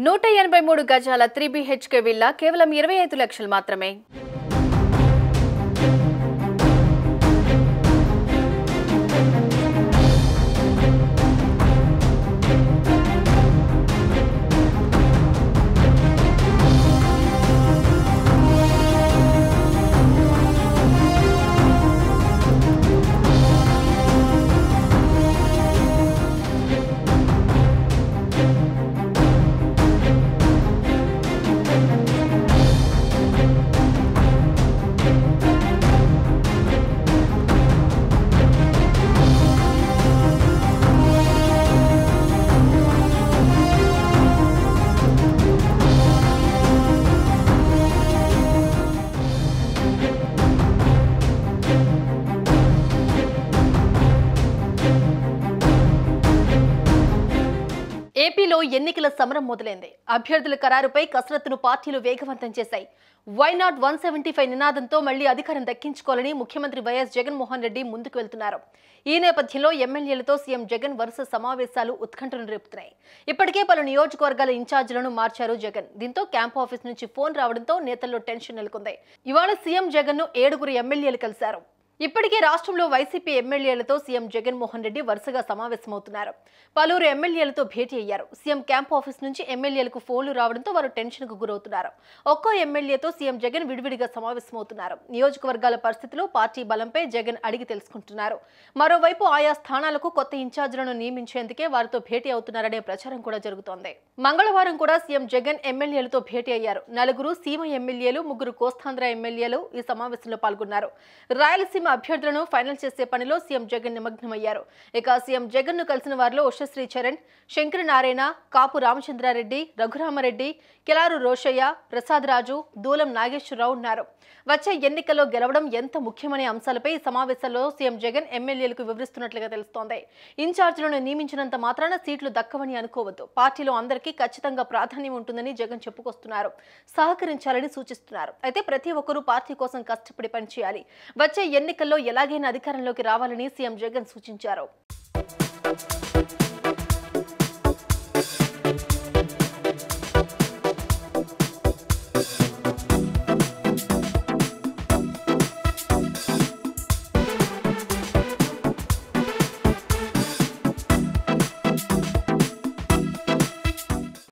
నూట ఎనభై మూడు గజాల త్రీ బిహెచ్కే విల్లా కేవలం ఇరవై ఐదు లక్షలు మాత్రమే ఏపీలో ఎన్నికల సమరం మొదలైంది అభ్యర్థుల ఖరారుపై కసరత్తును పార్టీలు వేగవంతం చేశాయి why not one seventy five నినాదంతో మళ్లీ అధికారం దక్కించుకోవాలని ముఖ్యమంత్రి వైఎస్ జగన్మోహన్ రెడ్డి ముందుకు వెళ్తున్నారు ఈ నేపథ్యంలో ఎమ్మెల్యేలతో సీఎం జగన్ వరుస సమావేశాలు ఉత్కంఠను రేపుతున్నాయి ఇప్పటికే పలు నియోజకవర్గాల ఇన్ఛార్జీలను మార్చారు జగన్ దీంతో క్యాంప్ ఆఫీస్ నుంచి ఫోన్ రావడంతో నేతల్లో టెన్షన్ నెలకొంది ఇవాళ సీఎం జగన్ ను ఏడుగురు ఎమ్మెల్యేలు కలిశారు ఇప్పటికే రాష్ట్రంలో వైసీపీ ఎమ్మెల్యేలతో సీఎం జగన్మోహన్ రెడ్డి వరుసగా సమావేశమవుతున్నారు పలువురు ఎమ్మెల్యేలతో భేటీ అయ్యారు సీఎం క్యాంప్ ఆఫీస్ నుంచి ఎమ్మెల్యేలకు ఫోన్లు రావడంతో వారు టెన్షన్ కు గురవుతున్నారు ఒక్కో ఎమ్మెల్యేతో సీఎం జగన్ విడివిడిగా సమావేశమవుతున్నారు నియోజకవర్గాల పరిస్థితిలో పార్టీ బలంపై జగన్ అడిగి తెలుసుకుంటున్నారు మరోవైపు ఆయా స్థానాలకు కొత్త ఇన్ఛార్జీలను నియమించేందుకే వారితో భేటీ అవుతున్నారనే ప్రచారం కూడా జరుగుతోంది మంగళవారం కూడా సీఎం జగన్ ఎమ్మెల్యేలతో భేటీ అయ్యారు నలుగురు సీమ ఎమ్మెల్యేలు ముగ్గురు కోస్తాంధ్ర ఎమ్మెల్యేలు ఈ సమావేశంలో పాల్గొన్నారు రాయలసీమ అభ్యర్థులను ఫైనల్ చేసే పనిలో సీఎం జగన్ నిమగ్నమయ్యారు ఇక సీఎం జగన్ ను కలిసిన వారిలో ఉషశ్రీ చరణ్ శంకర నారాయణ కాపు రామచంద్రారెడ్డి రఘురామరెడ్డి కిలారు రోషయ్య ప్రసాద్ రాజు దూలం నాగేశ్వరరావు ఉన్నారు వచ్చే ఎన్నికల్లో గెలవడం ఎంత ముఖ్యమనే అంశాలపై ఈ సమావేశంలో సీఎం జగన్ ఎమ్మెల్యేలకు వివరిస్తున్నట్లుగా తెలుస్తోంది ఇన్ఛార్జీలను నియమించినంత మాత్రాన సీట్లు దక్కవని అనుకోవద్దు పార్టీలో అందరికీ ఖచ్చితంగా ప్రాధాన్యం ఉంటుందని జగన్ చెప్పుకొస్తున్నారు సహకరించాలని సూచిస్తున్నారు అయితే ప్రతి ఒక్కరూ పార్టీ కోసం కష్టపడి పనిచేయాలి వచ్చే ఎన్నికల్లో ఎలాగైనా అధికారంలోకి రావాలని సీఎం జగన్ సూచించారు